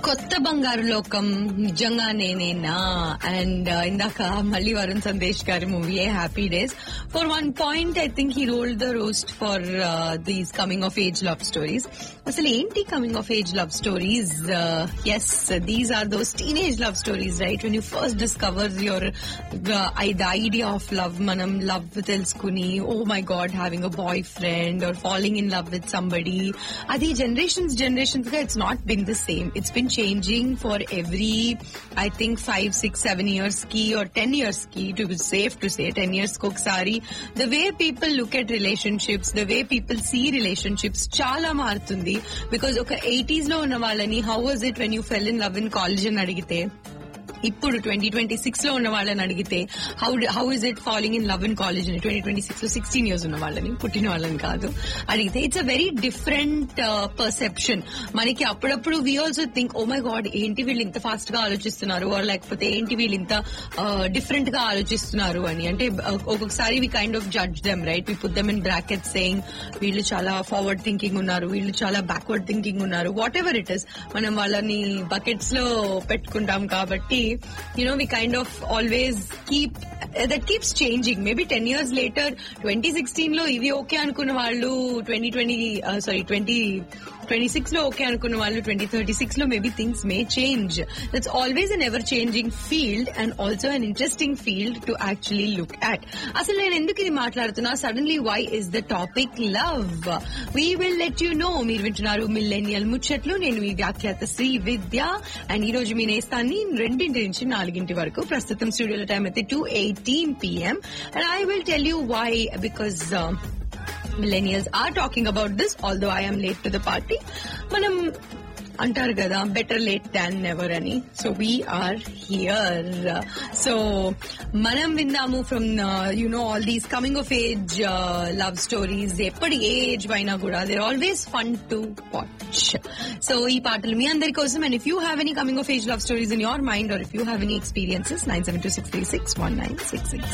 కొత్త బంగారు లోకం నిజంగా నేనేనా అండ్ ఇందాక మళ్ళీ వరుణ్ సందేశ్ గారి movie happy days for one point I think he ruled the roost for these coming of age love stories అసలు ఏంటి coming of age love stories yes these are those teenage love stories right when you first discover your the idea of love మనం love తెలుసుకుని oh my god having a boyfriend or following in love with somebody అది generations generations గా it's not been the same it's been changing for every I think five six seven years కి or ten years కి to be safe to say ten years కి ఒకసారి the way people look at relationships the way people see relationships చాలా మారుతుంది because ఒక eighties లో ఉన్న వాళ్ళని how was it when you fell in love in college అని అడిగితే ఇప్పుడు ట్వంటీ ట్వంటీ సిక్స్ లో ఉన్న వాళ్ళని అడిగితే how how is it following in love in college అని ట్వంటీ ట్వంటీ సిక్స్ లో సిక్స్టీన్ ఇయర్స్ ఉన్న వాళ్ళని పుట్టిన వాళ్ళని కాదు అడిగితే it's a very different perception మనకి అప్పుడప్పుడు we also think oh my god ఏంటి వీళ్ళు ఇంత ఫాస్ట్ గా ఆలోచిస్తున్నారు ఆర్ లేకపోతే ఏంటి వీళ్ళు ఇంత డిఫరెంట్ గా ఆలోచిస్తున్నారు అని అంటే ఒక్కొక్కసారి we kind of judge them right we put them in bracket saying వీళ్ళు చాలా ఫార్వర్డ్ థింకింగ్ ఉన్నారు వీళ్ళు చాలా బ్యాక్వర్డ్ థింకింగ్ ఉన్నారు వాట్ ఎవర్ ఇట్ ఇస్ మనం వాళ్ళని బకెట్స్ లో పెట్టుకుంటాం కాబట్టి you know, we kind of always keep, uh, that keeps changing. Maybe 10 years later, 2016 లో ఇవి ఓకే అనుకున్న వాళ్ళు 2020, uh, sorry, 20, 26 లో ఓకే అనుకున్న వాళ్ళు 2036 లో maybe things may change that's always an ever changing field and also an interesting field to actually look at అసలు నేను ఎందుకు ఇది మాట్లాడుతున్నా suddenly why is the topic love we will let you know మీరు వింటున్నారు మిల్లెనియల్ ముచ్చట్లు నేను మీ వ్యాఖ్యాత శ్రీ విద్య అండ్ ఈ రోజు మీ నేస్తాన్ని రెండింటి నుంచి నాలుగింటి వరకు ప్రస్తుతం స్టూడియోలో టైం అయితే two eighteen PM and I will tell you why because millennials are talking about this although I am late to the party మనం అంటారు కదా బెటర్ లేట్ దాన్ నెవర్ అని సో వీఆర్ హియర్ సో మనం విందాము from you know all these coming of age love stories ఎప్పటి ఏ age అయినా కూడా they always fun to watch so ఈ పాటలు మీ అందరి కోసం and if you have any coming of age love stories in your mind or if you have any experiences nine seven two six three six one nine six six